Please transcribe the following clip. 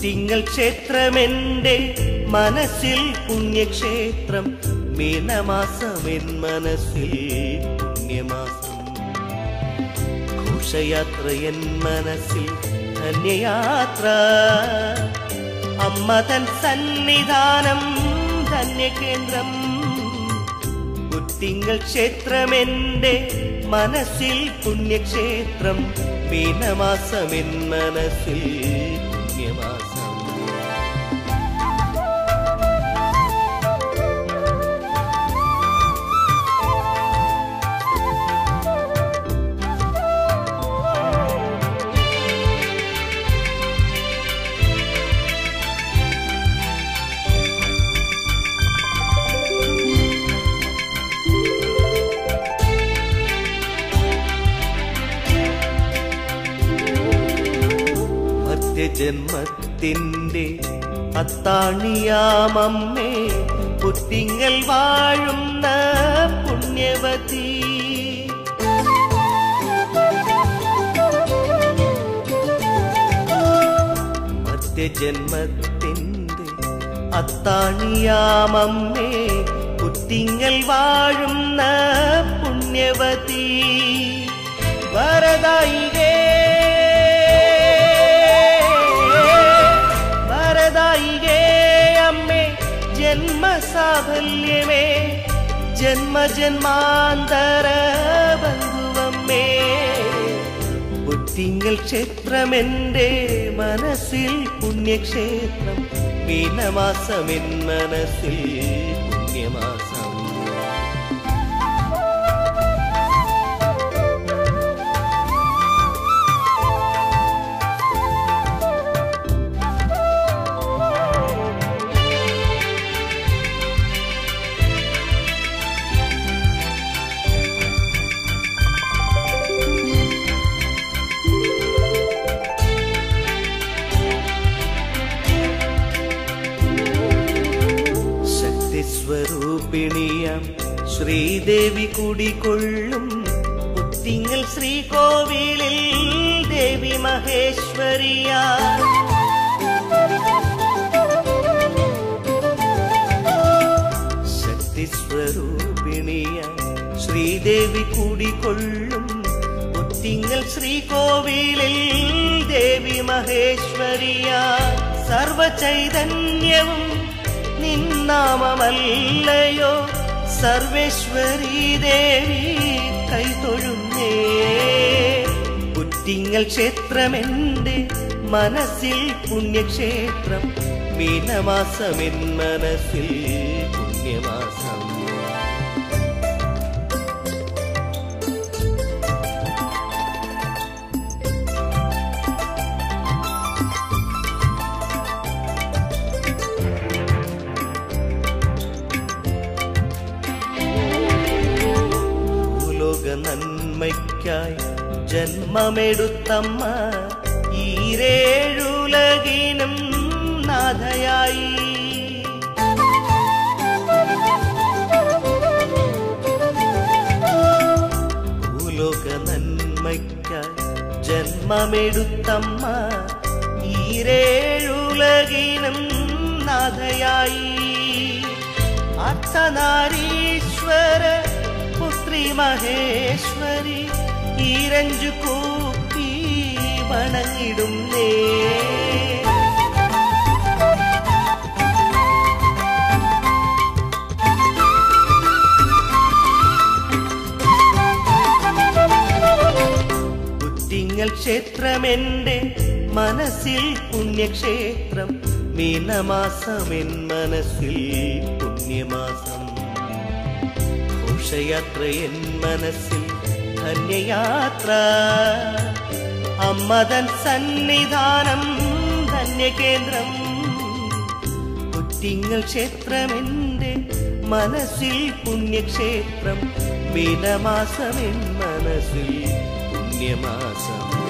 പുറ്റിങ്ങൽ ക്ഷേത്രമെന്റെ മനസ്സിൽ പുണ്യക്ഷേത്രം മീനമാസം എൻ മനസ്സിൽ പുണ്യമാസം ഘോഷയാത്ര എൻ മനസ്സിൽ ധന്യയാത്ര അമ്മ തൻ സന്നിധാനം ധന്യകേന്ദ്രം പുത്തിങ്കൽ ക്ഷേത്രമെന്റെ മനസ്സിൽ പുണ്യക്ഷേത്രം മീനമാസം എൻ മനസ്സിൽ പുണ്യമാസം മധ്യജന്മത്തിൻ്റെ അത്താണിയാമമ്മേ പുത്തിങ്ങൽ വാഴുന്ന പുണ്യവതി മധ്യജന്മത്തിൻ്റെ അത്താണിയാമമ്മേ പുത്തിങ്ങൽ വാഴുന്ന പുണ്യവതി വരദായികേ വരദായികേ അമ്മേ ജന്മസാഫല്യമേ ജന്മജന്മാന്തര ബന്ധുവമ്മേ പുത്തിങ്കൽ ക്ഷേത്രമെന്റെ മനസ്സിൽ പുണ്യക്ഷേത്രം മീനമാസം എൻ മനസ്സിൽ പുണ്യമാസം ശക്തിസ്വരൂപിണിയാം ശ്രീദേവി കുടികൊള്ളും പുത്തിങ്ങൽ ശ്രീകോവിലിൽ ദേവി മഹേശ്വരിയാ ശക്തിസ്വരൂപിണിയാം ശ്രീദേവി കുടികൊള്ളും പുത്തിങ്ങൽ ശ്രീകോവിലിൽ ദേവി മഹേശ്വരിയാ സർവചൈതന്യവും നിന്നാമമല്ലയോ സർവേശ്വരീ ദേവി കൈതൊഴുന്നേ പുറ്റിങ്ങൽ ക്ഷേത്രമെന്റെ മനസ്സിൽ പുണ്യക്ഷേത്രം മീനമാസം എൻ മനസ്സിൽ പുണ്യമാസം ഭൂലോക നന്മയ്ക്കായി ജന്മമെടുത്തമ്മ ഈരേഴുലകിനും നാഥയായി ഭൂലോക നന്മയ്ക്കായി ജന്മമെടുത്തമ്മ ഈരേഴുലകിനും നാഥയായി അർത്ഥനാരീശ്വര പുത്രി മഹേശ്വരി ഈരഞ്ചു കൂപ്പി വണങ്ങിടുന്നേ പുത്തിങ്ങൽ ക്ഷേത്രമെന്റെ മനസ്സിൽ പുണ്യക്ഷേത്രം മീനമാസം എൻ മനസ്സിൽ പുണ്യമാസം ഘോഷയാത്ര എൻ മനസ്സിൽ ധന്യയാത്ര അമ്മതൻ സന്നിധാനം ധന്യകേന്ദ്രം പുറ്റിങ്ങൽ ക്ഷേത്രമെന്റെ മനസ്സിൽ പുണ്യക്ഷേത്രം മീനമാസം എൻ മനസ്സിൽ പുണ്യമാസം